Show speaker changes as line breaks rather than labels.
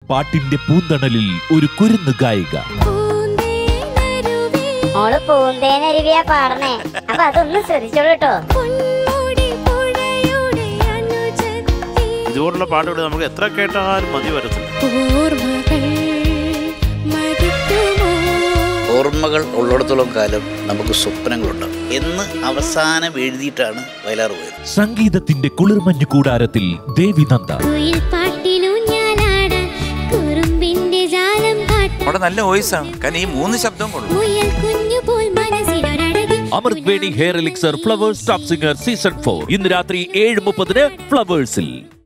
പാട്ടിന്റെ പൂന്തണലിൽ ഒരു കുരുന്ന് ഗായിക
പൂന്തേനരുവേ
മോള് പൂന്തേനരുവിയാ പാടണേ അപ്പൊ അതൊന്ന് ശ്രദ്ധിച്ചോളൂ കേട്ടോ
പൊന്മുടി പുഴയുടെ അനുജത്തി
ഇതുപോലുള്ള പാട്ടുകൾ നമുക്ക് എത്ര കേട്ടാലും മതി വരത്തില്ല
ഓർമ്മകൾ മതിക്കുമോ
ഓർമ്മകൾ ഉള്ളിടത്തോളം കാലം നമുക്ക് സ്വപ്നങ്ങളുണ്ടാവും എന്ന് അവസാനം എഴുതിയിട്ടാണ് വയലാർ പോയത്
സംഗീതത്തിന്റെ കുളിർമഞ്ഞു കൂടാരത്തിൽ ദേവി നന്ദ
കുയിൽ പാട്ടിലൂഞ്ഞാലാടാൻ കുറുമ്പിന്റെ ജാലം കാട്ടാൻ
അവിടെ നല്ല വോയിസ് ആണ് കാരണം ഈ മൂന്ന് ശബ്ദവും കൊള്ളും
മുയൽ കുഞ്ഞു പോൽ മനസ്സിലൊരഴകിൽ
Amrut Veni hair elixir Flowers top singer season four ഇന്ന് രാത്രി ഏഴ് മുപ്പതിന് ഫ്ലവേഴ്സിൽ